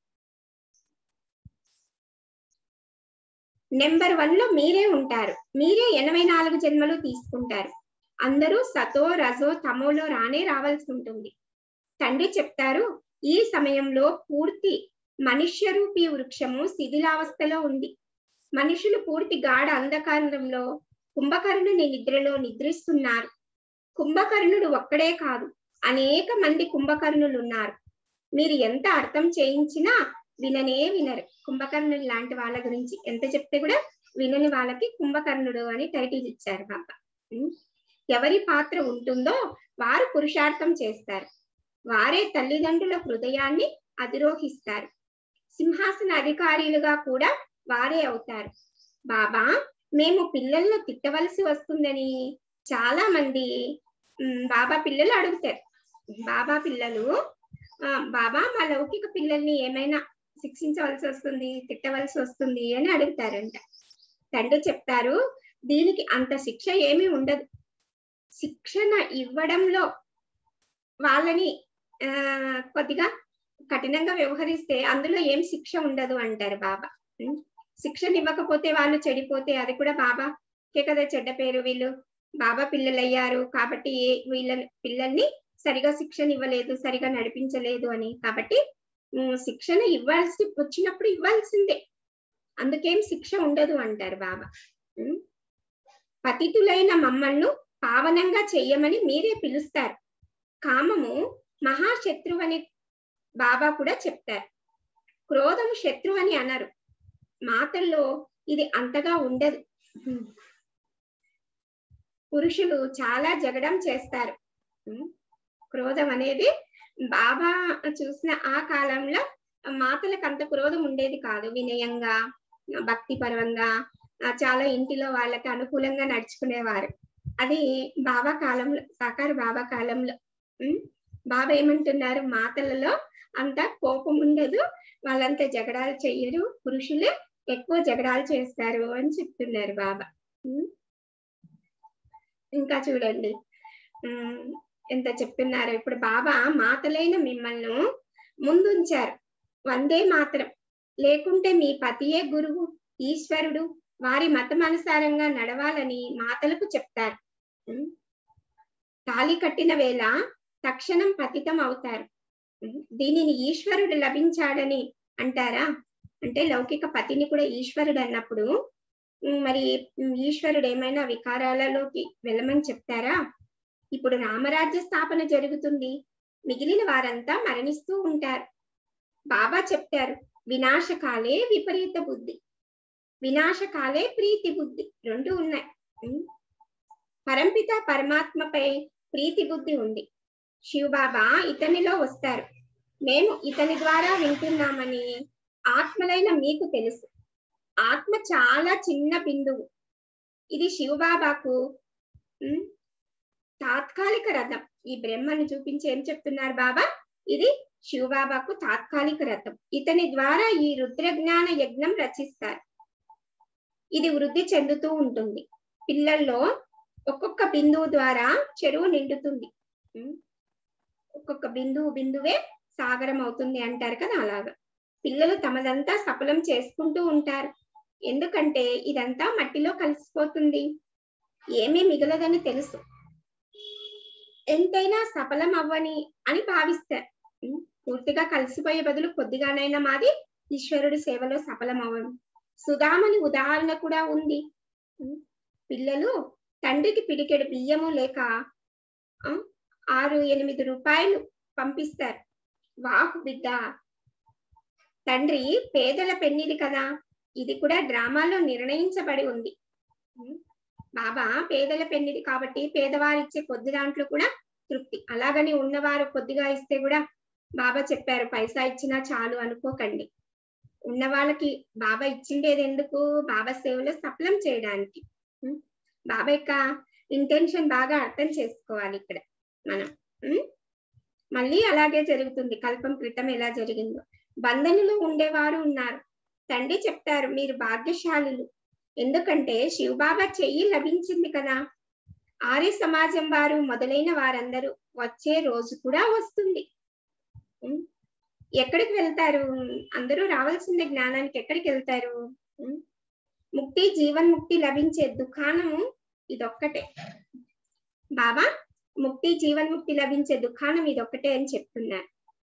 నెంబర్ వన్ లో మీరే ఉంటారు మీరే ఎనభై నాలుగు జన్మలు తీసుకుంటారు అందరూ సతో రజో తమోలో రానే రావాల్సి ఉంటుంది తండ్రి చెప్తారు ఈ సమయంలో పూర్తి మనుష్య రూపీ వృక్షము శిథిలావస్థలో ఉంది మనుషులు పూర్తి గాఢ అంధకారంలో కుంభకర్ణుని నిద్రలో నిద్రిస్తున్నారు కుంభకర్ణుడు ఒక్కడే కాదు అనేక మంది కుంభకర్ణులు ఉన్నారు మీరు ఎంత అర్థం చేయించినా విననే వినరు కుంభకర్ణుడు లాంటి వాళ్ళ గురించి ఎంత చెప్తే కూడా వినని వాళ్ళకి కుంభకర్ణుడు అని టైటిల్ ఇచ్చారు బాబా ఉం? ఎవరి పాత్ర ఉంటుందో వారు పురుషార్థం చేస్తారు వారే తల్లిదండ్రుల హృదయాన్ని అధిరోహిస్తారు సింహాసన అధికారులుగా కూడా వారే అవుతారు బాబా మేము పిల్లలను తిట్టవలసి వస్తుందని చాలా మంది ఉమ్, బాబా పిల్లలు అడుగుతారు బాబా పిల్లలు ఆ, బాబా మా లౌకిక పిల్లల్ని ఏమైనా శిక్షించవలసి వస్తుంది తిట్టవలసి వస్తుంది అని అడుగుతారంట తండ్రి చెప్తారు దీనికి అంత శిక్ష ఏమీ ఉండదు శిక్షణ ఇవ్వడంలో వాళ్ళని ఆ కొద్దిగా కఠినంగా వ్యవహరిస్తే అందులో ఏం శిక్ష ఉండదు అంటారు బాబా ఉం? శిక్షణ ఇవ్వకపోతే వాళ్ళు చెడిపోతే అది కూడా బాబాకే కదా చెడ్డ పేరు వీళ్ళు బాబా పిల్లలయ్యారు కాబట్టి ఏ- వీళ్ళ పిల్లల్ని సరిగా శిక్షణ ఇవ్వలేదు సరిగా నడిపించలేదు అని కాబట్టి ఉం, శిక్షణ ఇవ్వాల్సి వచ్చినప్పుడు ఇవ్వాల్సిందే అందుకేం శిక్ష ఉండదు అంటారు బాబా ఉం? పతితులైన మమ్మల్ని పావనంగా చెయ్యమని మీరే పిలుస్తారు కామము మహాశత్రువు అని బాబా కూడా చెప్తారు క్రోధం శత్రువు అని అనరు మాటల్లో ఇది అంతగా ఉండదు ఉం. పురుషులు చాలా జగడం చేస్తారు ఉం. క్రోధం అనేది బాబా చూసిన ఆ కాలంలో మాటలకు అంత క్రోధం ఉండేది కాదు వినయంగా భక్తి పరంగా ఆ, చాలా ఇంటిలో వాళ్ళకి అనుకూలంగా నడుచుకునేవారు అది బాబా కాలంలో సాకార బాబా కాలంలో ఉం? బాబా ఏమంటున్నారు మాటలలో అంత కోపం ఉండదు వాళ్ళంతా జగడాలు చెయ్యరు పురుషులే ఎక్కువ జగడాలు చేస్తారు అని చెప్తున్నారు బాబా ఉం? ఇంకా చూడండి ఉం, ఎంత చెప్తున్నారు ఇప్పుడు బాబా మాటలైన మిమ్మల్ని ముందుంచారు వందే మాత్రం లేకుంటే మీ పతియే గురువు ఈశ్వరుడు వారి మతం అనుసారంగా నడవాలని మాటలకు చెప్తారు ఉం? తాళి కట్టిన వేళ తక్షణం పతితం అవుతారు ఉం? దీనిని ఈశ్వరుడు లభించాడని అంటారా అంటే లౌకిక పతిని కూడా ఈశ్వరుడు అన్నప్పుడు ఉం, మరి ఉం, ఈశ్వరుడు ఏమైనా వికారాలలోకి వెళ్ళమని చెప్తారా ఇప్పుడు రామరాజ్య స్థాపన జరుగుతుంది మిగిలిన వారంతా మరణిస్తూ ఉంటారు బాబా చెప్తారు వినాశకాలే విపరీత బుద్ధి వినాశకాలే ప్రీతి బుద్ధి రెండు ఉన్నాయి ఉం? పరంపిత పరమాత్మపై ప్రీతి బుద్ధి ఉంది శివబాబా ఇతనిలో వస్తారు మేము ఇతని ద్వారా వింటున్నామని ఆత్మలైన మీకు తెలుసు ఆత్మ చాలా చిన్న బిందువు ఇది శివబాబాకు ఉం, తాత్కాలిక రథం ఈ బ్రహ్మను చూపించి ఏం చెప్తున్నారు బాబా ఇది శివబాబాకు తాత్కాలిక రథం ఇతని ద్వారా ఈ రుద్రజ్ఞాన యజ్ఞం రచిస్తారు ఇది వృద్ధి చెందుతూ ఉంటుంది పిల్లల్లో ఒక్కొక్క బిందువు ద్వారా చెరువు నిండుతుంది ఉం? ఒక్కొక్క బిందువు బిందువే సాగరం అవుతుంది అంటారు కదా అలాగా పిల్లలు తమదంతా సఫలం చేసుకుంటూ ఉంటారు ఎందుకంటే ఇదంతా మట్టిలో కలిసిపోతుంది ఏమీ మిగలదని తెలుసు ఎంతైనా సఫలం అవ్వని అని భావిస్తారు ఉం? పూర్తిగా కలిసిపోయే బదులు కొద్దిగానైనా మాది ఈశ్వరుడి సేవలో సఫలం అవ్వడం సుధామని ఉదాహరణ కూడా ఉంది ఉం? పిల్లలు తండ్రికి పిడికెడు బియ్యము లేక ఆ, ఆరు ఎనిమిది రూపాయలు పంపిస్తారు వాహు బిడ్డ తండ్రి పేదల పెన్నిది కదా ఇది కూడా డ్రామాలో నిర్ణయించబడి ఉంది ఉం? బాబా పేదల పెన్నిది కాబట్టి పేదవారు ఇచ్చే కొద్ది దాంట్లో కూడా తృప్తి అలాగని ఉన్నవారు కొద్దిగా ఇస్తే కూడా బాబా చెప్పారు పైసా ఇచ్చినా చాలు అనుకోకండి ఉన్న వాళ్ళకి బాబా ఇచ్చిండేది ఎందుకు బాబా సేవలో సఫలం చేయడానికి ఉం? బాబా యొక్క ఇంటెన్షన్ బాగా అర్థం చేసుకోవాలి ఇక్కడ మనం ఉం? మళ్ళీ అలాగే జరుగుతుంది కల్పం క్రితం ఎలా జరిగిందో బంధనులో ఉండేవారు ఉన్నారు తండ్రి చెప్తారు మీరు భాగ్యశాలులు ఎందుకంటే శివబాబా చెయ్యి లభించింది కదా ఆర్య సమాజం వారు మొదలైన వారందరూ వచ్చే రోజు కూడా వస్తుంది ఉం? ఎక్కడికి వెళ్తారు అందరూ రావాల్సిందే జ్ఞానానికి ఎక్కడికి వెళ్తారు ఉం? ముక్తి జీవన్ముక్తి లభించే దుకాణము ఇదొక్కటే బాబా ముక్తి జీవన్ముక్తి లభించే దుకాణం ఇది ఒక్కటే అని చెప్తున్నారు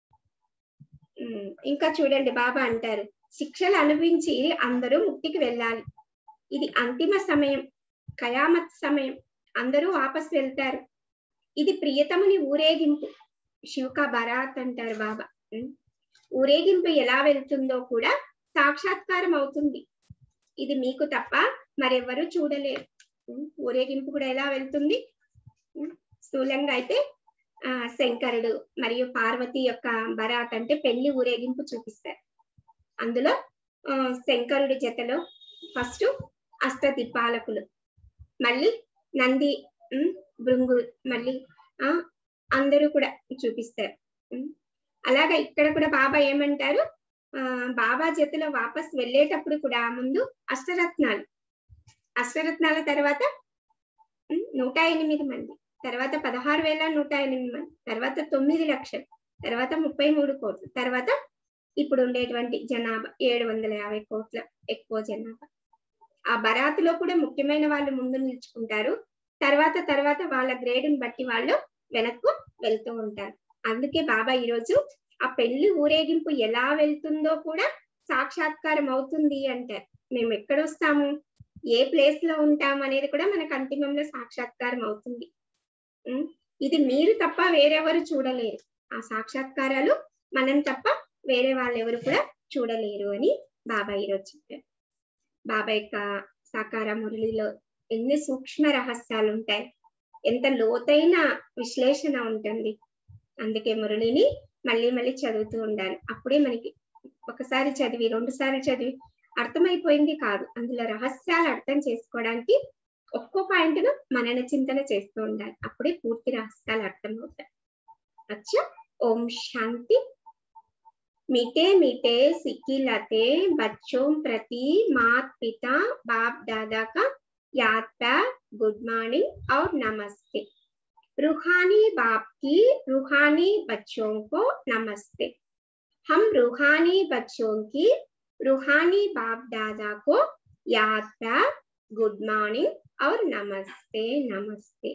ఉమ్, ఇంకా చూడండి బాబా అంటారు శిక్షలు అనుభవించి అందరూ ముక్తికి వెళ్ళాలి ఇది అంతిమ సమయం కయామత్ సమయం అందరూ వాపస్ వెళ్తారు ఇది ప్రియతముని ఊరేగింపు శివకా బరాత్ అంటారు బాబా ఉమ్. ఊరేగింపు ఎలా వెళ్తుందో కూడా సాక్షాత్కారం అవుతుంది ఇది మీకు తప్ప మరెవ్వరూ చూడలేరు ఉమ్. ఊరేగింపు కూడా ఎలా వెళ్తుంది ఉమ్. స్థూలంగా అయితే ఆ శంకరుడు మరియు పార్వతి యొక్క బరాత్ అంటే పెళ్లి ఊరేగింపు చూపిస్తారు అందులో ఆ, శంకరుడి జతలో ఫస్ట్ అష్టదిపాలకులు మళ్ళీ నంది ఉమ్, భృంగు మళ్ళీ ఆ అందరూ కూడా చూపిస్తారు ఉమ్. అలాగా ఇక్కడ కూడా బాబా ఏమంటారు ఆ బాబా జతలో వాపస్ వెళ్ళేటప్పుడు కూడా ముందు అష్టరత్నాలు అష్టరత్నాల తర్వాత ఉమ్, నూట ఎనిమిది మంది తర్వాత పదహారు వేల నూట ఎనిమిది మంది తర్వాత తొమ్మిది లక్షలు తర్వాత ముప్పై మూడు కోట్లు తర్వాత ఇప్పుడు ఉండేటువంటి జనాభా ఏడు వందల యాభై కోట్ల ఎక్కువ జనాభా ఆ బరాతులో కూడా ముఖ్యమైన వాళ్ళు ముందు నిల్చుకుంటారు తర్వాత తర్వాత వాళ్ళ గ్రేడ్ని బట్టి వాళ్ళు వెనక్కు వెళ్తూ ఉంటారు అందుకే బాబా ఈరోజు ఆ పెళ్లి ఊరేగింపు ఎలా వెళ్తుందో కూడా సాక్షాత్కారం అవుతుంది అంటారు మేము ఎక్కడొస్తాము ఏ ప్లేస్ లో ఉంటాం అనేది కూడా మనకు అంతిమంలో సాక్షాత్కారం అవుతుంది ఉమ్, ఇది మీరు తప్ప వేరెవరు చూడలేరు ఆ సాక్షాత్కారాలు మనం తప్ప వేరే వాళ్ళు ఎవరు కూడా చూడలేరు అని బాబా ఈరోజు చెప్పారు బాబా యొక్క సాకార మురళిలో ఎన్ని సూక్ష్మ రహస్యాలు ఉంటాయి ఎంత లోతైన విశ్లేషణ ఉంటుంది అందుకే మురళిని మళ్ళీ మళ్ళీ చదువుతూ ఉండాలి అప్పుడే మనకి ఒకసారి చదివి రెండు సార్లు చదివి అర్థమైపోయింది కాదు అందులో రహస్యాలు అర్థం చేసుకోవడానికి ఒక్కో పాయింట్ ను మనన చింతన చేస్తూ ఉండాలి అప్పుడే పూర్తి రహస్యాలు అర్థమవుతాయి అచ్చా ఓం శాంతి मीठे मीठे सिकिलते बच्चों प्रति मात पिता बाप दादा का याद प्यार गुड मॉर्निंग और नमस्ते रूहानी बाप की रूहानी बच्चों को नमस्ते हम रूहानी बच्चों की रूहानी बाप दादा को याद प्यार गुड मॉर्निंग और नमस्ते नमस्ते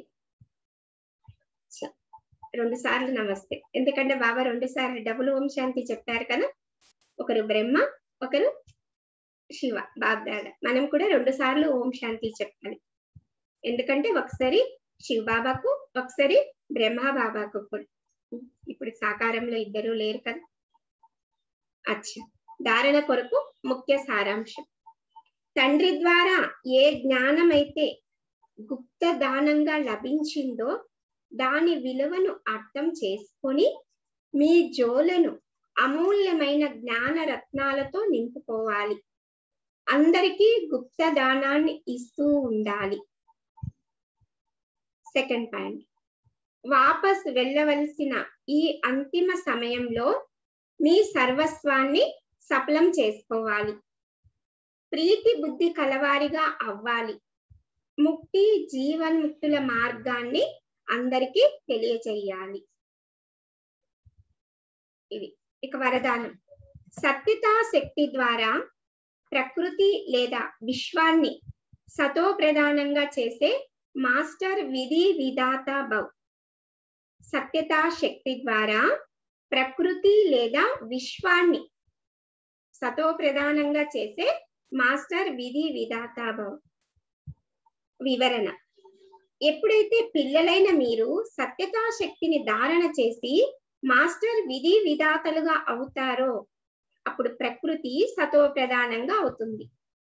రెండు సార్లు నమస్తే ఎందుకంటే బాబా రెండు సార్లు డబుల్ ఓం శాంతి చెప్పారు కదా ఒకరు బ్రహ్మ ఒకరు శివ బాబ్దాద మనం కూడా రెండు సార్లు ఓం శాంతి చెప్పాలి ఎందుకంటే ఒకసారి శివ బాబాకు ఒకసారి బ్రహ్మ బాబాకు కూడా ఇప్పుడు సాకారంలో ఇద్దరు లేరు కదా అచ్చా ధారణ కొరకు ముఖ్య సారాంశం తండ్రి ద్వారా ఏ జ్ఞానం అయితే గుప్త దానంగా లభించిందో దాని విలువను అర్థం చేసుకొని మీ జోలను అమూల్యమైన జ్ఞాన రత్నాలతో నింపుకోవాలి అందరికీ గుప్త దానాన్ని ఇస్తూ ఉండాలి సెకండ్ పాయింట్ వాపస్ వెళ్ళవలసిన ఈ అంతిమ సమయంలో మీ సర్వస్వాన్ని సఫలం చేసుకోవాలి ప్రీతి బుద్ధి కలవారిగా అవ్వాలి ముక్తి జీవన్ముక్తుల మార్గాన్ని అందరికీ తెలియచేయాలి ఇది ఇక వరదానం సత్యతా శక్తి ద్వారా ప్రకృతి లేదా విశ్వాన్ని సతో ప్రధానంగా చేసే మాస్టర్ విధి విధాత భవ్ సత్యతా శక్తి ద్వారా ప్రకృతి లేదా విశ్వాన్ని సతో ప్రధానంగా చేసే మాస్టర్ విధి విధాత భవ్ వివరణ ఎప్పుడైతే పిల్లలైన మీరు సత్యతా శక్తిని ధారణ చేసి మాస్టర్ విధి విధాతలుగా అవుతారో అప్పుడు ప్రకృతి సతో ప్రధానంగా అవుతుంది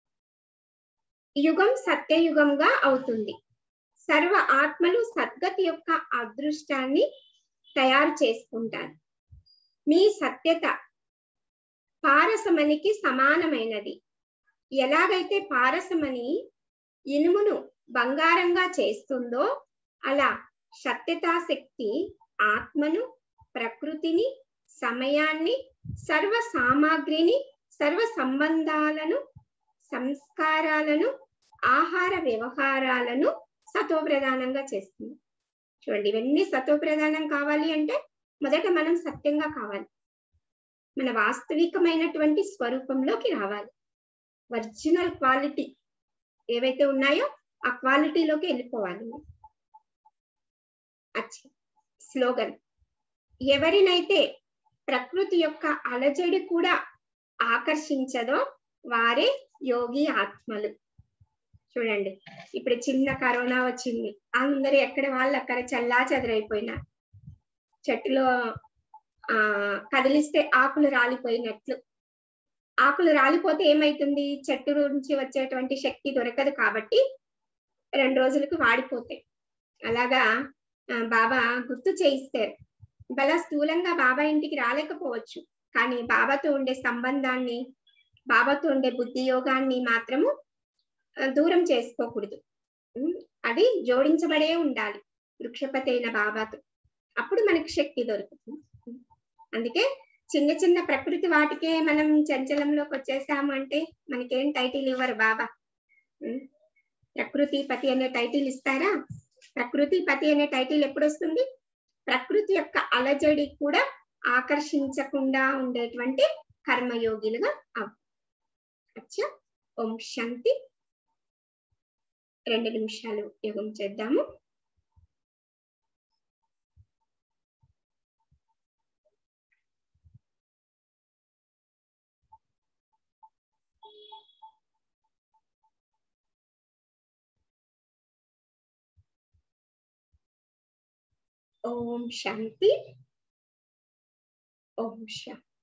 యుగం సత్యయుగంగా అవుతుంది సర్వ ఆత్మలు సద్గతి యొక్క అదృష్టాన్ని తయారు చేసుకుంటారు మీ సత్యత పారసమనికి సమానమైనది ఎలాగైతే పారసమని ఇనుమును బంగారంగా చేస్తుందో అలా సత్యతా శక్తి ఆత్మను ప్రకృతిని సమయాన్ని సర్వ సామాగ్రిని సర్వ సంబంధాలను సంస్కారాలను ఆహార వ్యవహారాలను సతోప్రధానంగా చేస్తుంది చూడండి ఇవన్నీ సతోప్రధానం కావాలి అంటే మొదట మనం సత్యంగా కావాలి మన వాస్తవికమైనటువంటి స్వరూపంలోకి రావాలి ఒరిజినల్ క్వాలిటీ ఏవైతే ఉన్నాయో ఆ క్వాలిటీలోకి వెళ్ళిపోవాలి అచ్చా స్లోగన్ ఎవరినైతే ప్రకృతి యొక్క అలజడి కూడా ఆకర్షించదో వారే యోగి ఆత్మలు చూడండి ఇప్పుడు చిన్న కరోనా వచ్చింది అందరు ఎక్కడ వాళ్ళు అక్కడ చల్లా చెదరైపోయినారు చెట్టులో ఆ కదిలిస్తే ఆకులు రాలిపోయినట్లు ఆకులు రాలిపోతే ఏమైతుంది చెట్టు నుంచి వచ్చేటువంటి శక్తి దొరకదు కాబట్టి రెండు రోజులకు వాడిపోతాయి అలాగా బాబా గుర్తు చేయిస్తారు బలా స్థూలంగా బాబా ఇంటికి రాలేకపోవచ్చు కానీ బాబాతో ఉండే సంబంధాన్ని బాబాతో ఉండే బుద్ధి యోగాన్ని మాత్రము దూరం చేసుకోకూడదు అది జోడించబడే ఉండాలి వృక్షపతి అయిన బాబాతో అప్పుడు మనకి శక్తి దొరుకుతుంది అందుకే చిన్న చిన్న ప్రకృతి వాటికే మనం చంచలంలోకి వచ్చేసాము అంటే మనకేం టైటిల్ ఇవ్వరు బాబా ప్రకృతి పతి అనే టైటిల్ ఇస్తారా ప్రకృతి పతి అనే టైటిల్ ఎప్పుడు వస్తుంది ప్రకృతి యొక్క అలజడి కూడా ఆకర్షించకుండా ఉండేటువంటి కర్మయోగిలుగా అవ్ అచ్చా ఓం శాంతి రెండు నిమిషాలు యోగం చేద్దాము ఓం శాంతి ఓం శాంతి